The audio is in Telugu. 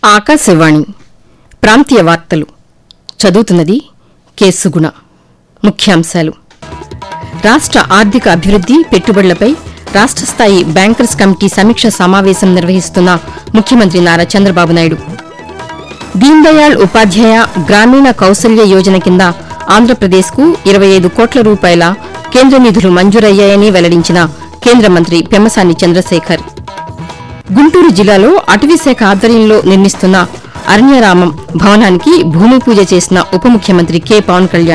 ఆకాశవాణి ప్రాంతీయ వార్తలు చదువుతున్నది కె సుగుణ ముఖ్యాంశాలు రాష్ట్ర ఆర్థిక అభివృద్ది పెట్టుబడులపై రాష్ట్ర స్థాయి బ్యాంకర్స్ కమిటీ సమీక్ష సమావేశం నిర్వహిస్తున్న ముఖ్యమంత్రి నారా చంద్రబాబు నాయుడు దీన్ దయాళ్ ఉపాధ్యాయ గ్రామీణ కౌశల్య యోజన కింద ఆంధ్రప్రదేశ్కు ఇరవై ఐదు కోట్ల రూపాయల కేంద్ర నిధులు మంజూరయ్యాయని వెల్లడించిన కేంద్ర మంత్రి పెమ్మసాని చంద్రశేఖర్ గుంటూరు జిల్లాలో అటవీశాఖ ఆధ్వర్యంలో నిర్మిస్తున్న అరణ్యరామం భవనానికి భూమి పూజ చేసిన ఉప ముఖ్యమంత్రి కె పవన్ కళ్యాణ్